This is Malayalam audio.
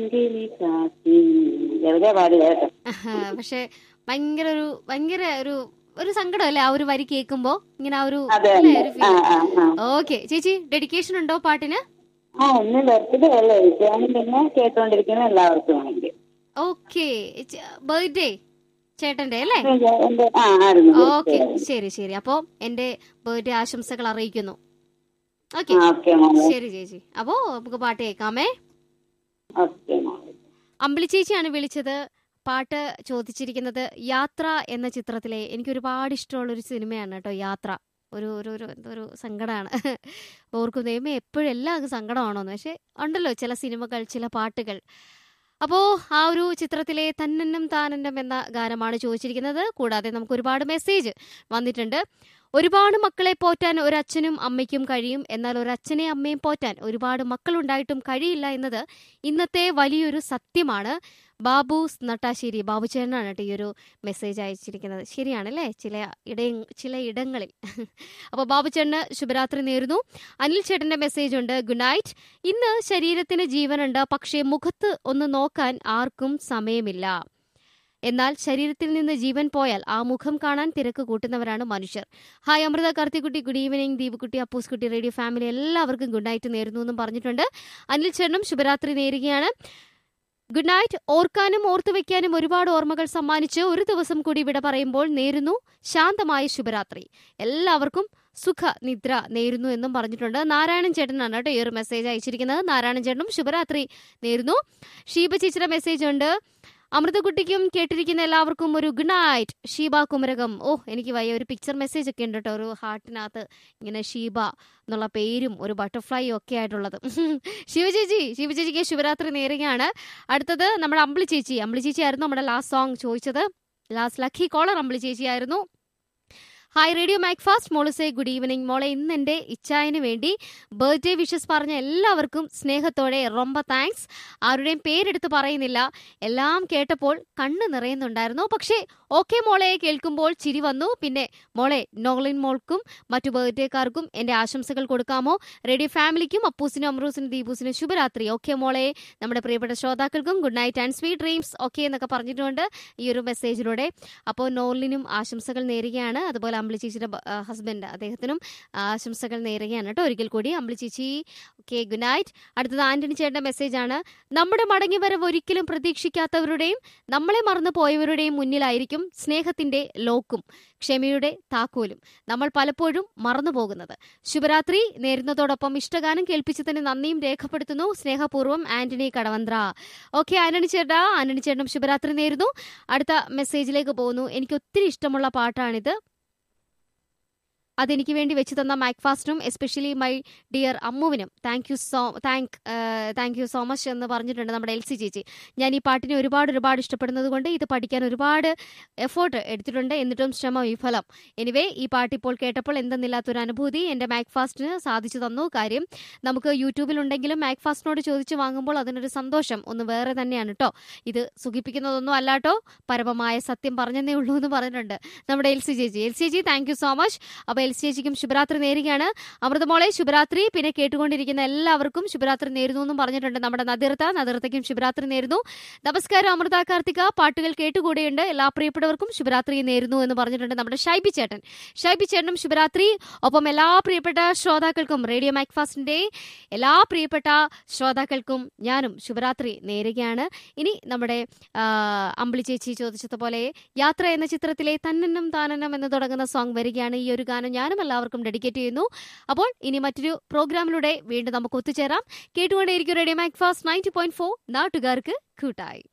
കിളി കാത്തി എവിടെയാ പാടുക കേട്ടോ ആഹാ, പക്ഷെ ഭയങ്കര ഒരു ഭയങ്കര ഒരു ഒരു സങ്കടം അല്ലേ ആ ഒരു വരി കേൾക്കുമ്പോ ഇങ്ങനെ ആ ഒരു അതെ അല്ലേ, അതെ ഒരു ആ ഫീൽ ആ ആ ഓക്കെ ചേച്ചി ഡെഡിക്കേഷൻ ഉണ്ടോ പാട്ടിന് ആ ഇന്ന് ബർത്ത്ഡേ അല്ലേ വിജയാനും പിന്നെ കേട്ടോണ്ടിരിക്കുന്ന എല്ലാവർക്കും വേണ്ടി ഓക്കെ ബർത്ത്ഡേ ചേട്ടന്റെ അല്ലേ എന്റെ ആ ആയിരുന്നു ഓക്കെ ശരി ശരി അപ്പോ എന്റെ ബർത്ത്ഡേ ആശംസകൾ അറിയിക്കുന്നു ഓക്കെ ഓക്കെ മോളെ ശരി ചേച്ചി അപ്പോ നമുക്ക് പാട്ട് കേൾക്കാമേ ഓക്കെ മോളെ അമ്പിളി ചേച്ചിയാണ് വിളിച്ചത് പാട്ട് ചോദിച്ചിരിക്കുന്നത് യാത്ര എന്ന ചിത്രത്തിലെ എനിക്ക് ഒരുപാട് ഇഷ്ടമുള്ള ഒരു സിനിമയാണ് കേട്ടോ യാത്ര ഒരു ഒരു ഒരു എന്തോ ഒരു സങ്കടമാണ് ഓർക്കും ദൈവമേ എപ്പോഴും എല്ലാം അങ്ങ് സങ്കടമാണോന്ന് പക്ഷെ ഉണ്ടല്ലോ ചില സിനിമകൾ ചില പാട്ടുകൾ അപ്പോൾ ആ ഒരു ചിത്രത്തിലെ തന്നന്നം താനന്നം എന്ന ഗാനമാണ് ചോദിച്ചിരിക്കുന്നത് കൂടാതെ നമുക്ക് ഒരുപാട് മെസ്സേജ് വന്നിട്ടുണ്ട് ഒരുപാട് മക്കളെ പോറ്റാൻ ഒരു അച്ഛനും അമ്മയ്ക്കും കഴിയും എന്നാൽ ഒരു അച്ഛനെ അമ്മയും പോറ്റാൻ ഒരുപാട് മക്കളുണ്ടായിട്ടും കഴിയില്ല എന്നത് ഇന്നത്തെ വലിയൊരു സത്യമാണ് ബാബു നട്ടാശ്ശേരി ബാബു ചേട്ടനാണ് കേട്ടോ ഈ ഒരു മെസ്സേജ് അയച്ചിരിക്കുന്നത് ശരിയാണല്ലേ ചില ഇട ചില ഇടങ്ങളിൽ അപ്പോൾ ബാബു ചേട്ടന് ശുഭരാത്രി നേരുന്നു അനിൽ ചേട്ടന്റെ മെസ്സേജ് ഉണ്ട് ഗുഡ് നൈറ്റ് ഇന്ന് ശരീരത്തിന് ജീവനുണ്ട് പക്ഷേ മുഖത്ത് ഒന്ന് നോക്കാൻ ആർക്കും സമയമില്ല എന്നാൽ ശരീരത്തിൽ നിന്ന് ജീവൻ പോയാൽ ആ മുഖം കാണാൻ തിരക്ക് കൂട്ടുന്നവരാണ് മനുഷ്യർ ഹായ് അമൃത കാർത്തിക്കുട്ടി ഗുഡ് ഈവനിങ് ദീപക്കുട്ടി അപ്പൂസ്കുട്ടി റേഡിയോ ഫാമിലി എല്ലാവർക്കും ഗുഡ് നൈറ്റ് നേരുന്നു എന്നും പറഞ്ഞിട്ടുണ്ട് അനിൽ ചേട്ടനും ശുഭരാത്രി നേരുകയാണ് ഗുഡ് നൈറ്റ് ഓർക്കാനും ഓർത്തു വെക്കാനും ഒരുപാട് ഓർമ്മകൾ സമ്മാനിച്ച് ഒരു ദിവസം കൂടി വിട പറയുമ്പോൾ നേരുന്നു ശാന്തമായ ശുഭരാത്രി എല്ലാവർക്കും സുഖ നിദ്ര നേരുന്നു എന്നും പറഞ്ഞിട്ടുണ്ട് നാരായണൻ ചേട്ടനാണ് കേട്ടോ ഈ ഒരു മെസ്സേജ് അയച്ചിരിക്കുന്നത് നാരായണൻ ചേട്ടനും ശുഭരാത്രി നേരുന്നു ഷീബ ചേച്ചിയുടെ മെസ്സേജ് ഉണ്ട് അമൃതകുട്ടിക്കും കേട്ടിരിക്കുന്ന എല്ലാവർക്കും ഒരു ഗുഡ് നൈറ്റ് ഷീബ കുമരകം ഓ എനിക്ക് വയ്യ ഒരു പിക്ചർ മെസ്സേജ് ഒക്കെ ഉണ്ട് കേട്ടോ ഒരു ഹാർട്ടിനകത്ത് ഇങ്ങനെ ഷീബ എന്നുള്ള പേരും ഒരു ബട്ടർഫ്ലൈയും ഒക്കെ ആയിട്ടുള്ളത് ശിവചേച്ചി ശിവചേച്ചിക്ക് ശിവരാത്രി നേരുകയാണ് അടുത്തത് നമ്മുടെ അമ്പിളി ചേച്ചി അമ്പിളി ചേച്ചി ആയിരുന്നു നമ്മുടെ ലാസ്റ്റ് സോങ് ചോദിച്ചത് ലാസ്റ്റ് ലക്കി കോളർ അമ്പിളി ചേച്ചി ആയിരുന്നു ഹായ് റേഡിയോ മാക്ഫാസ്റ്റ് മോളസേ ഗുഡ് ഈവനിങ് മോളെ ഇന്ന് എൻ്റെ ഇച്ചായന് വേണ്ടി ബർത്ത്ഡേ വിഷസ് പറഞ്ഞ എല്ലാവർക്കും സ്നേഹത്തോടെ റൊമ്പ താങ്ക്സ് ആരുടെയും പേരെടുത്ത് പറയുന്നില്ല എല്ലാം കേട്ടപ്പോൾ കണ്ണ് നിറയുന്നുണ്ടായിരുന്നു പക്ഷേ ഓക്കെ മോളെ കേൾക്കുമ്പോൾ ചിരി വന്നു പിന്നെ മോളെ നോളിൻ മോൾക്കും മറ്റു ബർത്ത്ഡേക്കാർക്കും എൻ്റെ ആശംസകൾ കൊടുക്കാമോ റേഡിയോ ഫാമിലിക്കും അപ്പൂസിനും അമ്രൂസിനും ദീപൂസിനും ശുഭരാത്രി ഓക്കെ മോളെ നമ്മുടെ പ്രിയപ്പെട്ട ശ്രോതാക്കൾക്കും good night and sweet dreams okay എന്നൊക്കെ പറഞ്ഞിട്ടുണ്ട് ഈ ഒരു മെസ്സേജിലൂടെ അപ്പോൾ നോളിനും ആശംസകൾ നേരുകയാണ് അതുപോലെ അമ്പിളി ചേച്ചിയുടെ ഹസ്ബൻഡ് അദ്ദേഹത്തിനും ആശംസകൾ നേരുകയാണ് കേട്ടോ ഒരിക്കൽ കൂടി അമ്പിളി ചേച്ചി ഓക്കെ ഗുഡ് നൈറ്റ് അടുത്തത് ആന്റണി ചേട്ടന്റെ മെസ്സേജ് ആണ് നമ്മുടെ മടങ്ങി വരവ് ഒരിക്കലും പ്രതീക്ഷിക്കാത്തവരുടെയും നമ്മളെ മറന്നു പോയവരുടെയും മുന്നിലായിരിക്കും സ്നേഹത്തിന്റെ ലോക്കും ക്ഷമയുടെ താക്കോലും നമ്മൾ പലപ്പോഴും മറന്നു പോകുന്നത് ശുഭരാത്രി നേരുന്നതോടൊപ്പം ഇഷ്ടഗാനം കേൾപ്പിച്ചതിന് നന്ദിയും രേഖപ്പെടുത്തുന്നു സ്നേഹപൂർവ്വം ആന്റണി കടവന്ത്ര ഓക്കെ ആന്റണി ചേട്ടാ ആന്റണി ചേട്ടനും ശുഭരാത്രി നേരുന്നു അടുത്ത മെസ്സേജിലേക്ക് പോകുന്നു എനിക്ക് ഒത്തിരി ഇഷ്ടമുള്ള പാട്ടാണിത് അതെനിക്ക് വേണ്ടി വെച്ച് തന്ന മാക്ഫാസ്റ്റിനും എസ്പെഷ്യലി മൈ ഡിയർ അമ്മുവിനും thank you so thank thank you so much എന്ന് പറഞ്ഞിട്ടുണ്ട് നമ്മുടെ എൽ സി ചേച്ചി ഞാൻ ഈ പാട്ടിനെ ഒരുപാട് ഒരുപാട് ഇഷ്ടപ്പെടുന്നത് കൊണ്ട് ഇത് പഠിക്കാൻ ഒരുപാട് എഫേർട്ട് എടുത്തിട്ടുണ്ട് എന്നിട്ടും ശ്രമ വിഫലം എനിവേ ഈ പാട്ട് ഇപ്പോൾ കേട്ടപ്പോൾ എന്തെന്നില്ലാത്തൊരു അനുഭൂതി എൻ്റെ മാക്ഫാസ്റ്റിന് സാധിച്ചു തന്നു കാര്യം നമുക്ക് യൂട്യൂബിലുണ്ടെങ്കിലും മാക്ഫാസ്റ്റിനോട് ചോദിച്ചു വാങ്ങുമ്പോൾ അതിനൊരു സന്തോഷം ഒന്ന് വേറെ തന്നെയാണ് കേട്ടോ ഇത് സുഖിപ്പിക്കുന്നതൊന്നും അല്ലാട്ടോ പരമമായ സത്യം പറഞ്ഞതേ ഉള്ളൂ എന്ന് പറഞ്ഞിട്ടുണ്ട് നമ്മുടെ എൽ സി ചേച്ചി എൽ സി ചേച്ചി താങ്ക് യു സോ മച്ച് അപ്പോൾ എൽ സി ചേച്ചിക്കും ശുഭരാത്രി നേരുകയാണ് അമൃതമോളെ ശുഭരാത്രി പിന്നെ കേട്ടുകൊണ്ടിരിക്കുന്ന എല്ലാവർക്കും ശുഭരാത്രി നേരുന്നു എന്നും പറഞ്ഞിട്ടുണ്ട് നമ്മുടെ നദിർത്ത നദിർത്തയ്ക്കും ശുഭരാത്രി നേരുന്നു നമസ്കാരം അമൃത കാർത്തിക പാട്ടുകൾ കേട്ടുകൂടെയുണ്ട് എല്ലാ പ്രിയപ്പെട്ടവർക്കും ശുഭരാത്രി നേരുന്നു എന്ന് പറഞ്ഞിട്ടുണ്ട് നമ്മുടെ ഷൈബി ചേട്ടൻ ഷൈബി ചേട്ടനും ശുഭരാത്രി ഒപ്പം എല്ലാ പ്രിയപ്പെട്ട ശ്രോതാക്കൾക്കും റേഡിയോ മാക്ഫാസ്റ്റിന്റെ എല്ലാ പ്രിയപ്പെട്ട ശ്രോതാക്കൾക്കും ഞാനും ശുഭരാത്രി നേരുകയാണ് ഇനി നമ്മുടെ ആ, അമ്പിളി ചേച്ചി ചോദിച്ചതുപോലെ യാത്ര എന്ന ചിത്രത്തിലെ തന്നന്നം താനന്നം എന്ന് തുടങ്ങുന്ന സോങ് വരികയാണ് ഈ ഒരു ഗാനം ഞാനും എല്ലാവർക്കും ഡെഡിക്കേറ്റ് ചെയ്യുന്നു അപ്പോൾ ഇനി മറ്റൊരു പ്രോഗ്രാമിലൂടെ വീണ്ടും നമുക്ക് ഒത്തുചേരാം കേട്ടുകൊണ്ടേയിരിക്കും radio Macfast ninety point four നാട്ടുകാർക്ക് കൂട്ടായി